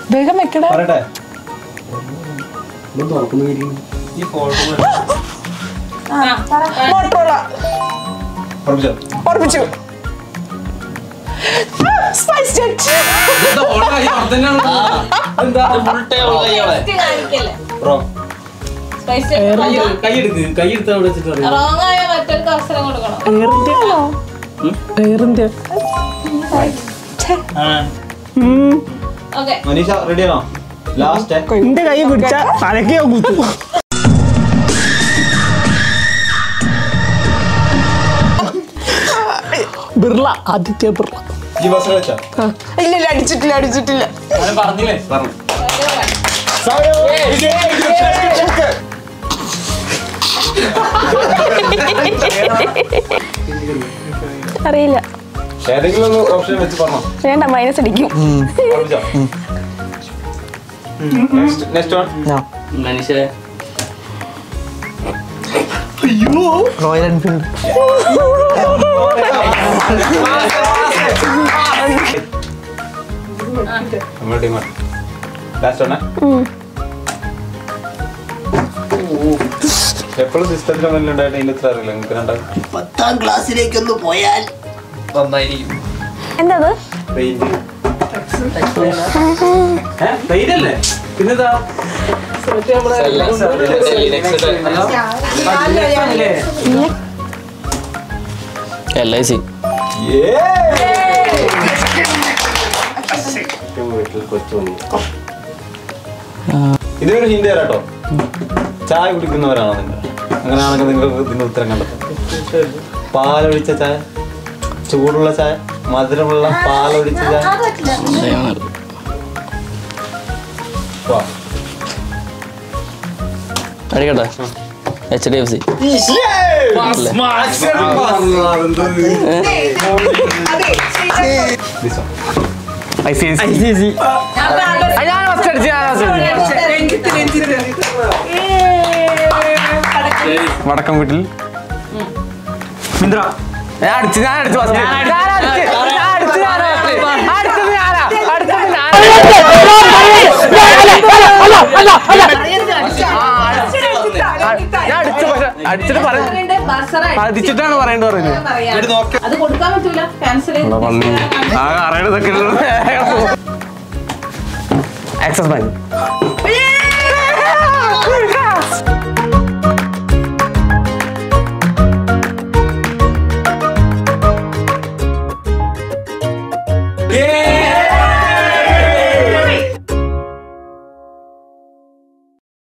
വേഗം വെക്കടാ പറയട്ടെ ഒന്ന് തുറക്കുന്നു ഇരിക്കുന്നു ഈ ഫോട്ടോ മോട്ടോള ഉറപ്പിച്ചോ ഉറപ്പിച്ചു സ്പൈസ് ജെറ്റ് Taste കാണിക്കല്ലേ ബ്രോ സ്പൈസ് കൈയെടുക്ക് കൈയെടുത്ത് അവിടെ വെച്ചിട്ട് അറിയാം റോങ് ആയ മറ്റൊരു അവസരം കൊടുക്കണം എയർ ഇന്ത്യ ആണോ എയർ ഇന്ത്യ ഓക്കെ മനീഷ റെഡിയാണോ ലാസ്റ്റ് എന്റെ കൈ പിടിച്ച തലക്കോ കുത്തു ബിർള ആദിത്യ ബിർള ഈ ബസ് കളിച്ചാ ഇല്ല ഇല്ല അടിച്ചിട്ടില്ല അടിച്ചിട്ടില്ല ഞാൻ പറഞ്ഞില്ലേ പറഞ്ഞു അറിയില്ല ഏതെങ്കിലും ഒന്ന് ഓപ്ഷൻ വെച്ച് പറഞ്ഞോ വേണ്ട മൈനസ് അടിക്കും ഉറപ്പിച്ചോ നെക്സ്റ്റ് നെക്സ്റ്റ് വൺ മനുഷ്യ റോയൽ എൻഫീൽഡ് നമ്മുടെ ടീം ലാസ്റ്റ് വണ്ണേ എപ്പോഴും സിസ്റ്റത്തിൽ ഒന്നും ഉണ്ടായിട്ട് ഇതിൽ ഇത്ര അറിയില്ല നിങ്ങൾക്ക് രണ്ടാം പത്താം ക്ലാസ്സിലേക്കൊന്ന് പോയാൽ നന്നായിരിക്കും എന്താ അത് പെയിന്റ് പെയിനല്ലേ പിന്നെന്താ എൽ ഐ സി വീട്ടിൽ കൊച്ചുമണി ഇതൊരു ഹിന്ദി തരാട്ടോ ചായ കുടിക്കുന്നവരാണോ നിങ്ങൾ അങ്ങനെയാണെങ്കിൽ നിങ്ങൾ ഇതിന്റെ ഉത്തരം കണ്ടെത്തും പാലൊഴിച്ച ചായ ചൂടുള്ള ചായ മധുരമുള്ള പാലൊഴിച്ച ചായ വാ. അടിക്കട്ടെ H D F C This one. വടക്കം വീട്ടിൽ മിന്ത്ര ഞാൻ അടിച്ചു ഞാൻ അടിച്ചു first. ഞാൻ അടിച്ചു പക്ഷെ അടിച്ചിട്ട് പറയാം അടിച്ചിട്ടാണ് പറയേണ്ടത് പറയുന്നത് അത് കൊടുക്കാൻ പറ്റൂല ക്യാൻസൽ പള്ളി ആ അറിയണതൊക്കെ ആക്സസ് ബാങ്ക് ഏ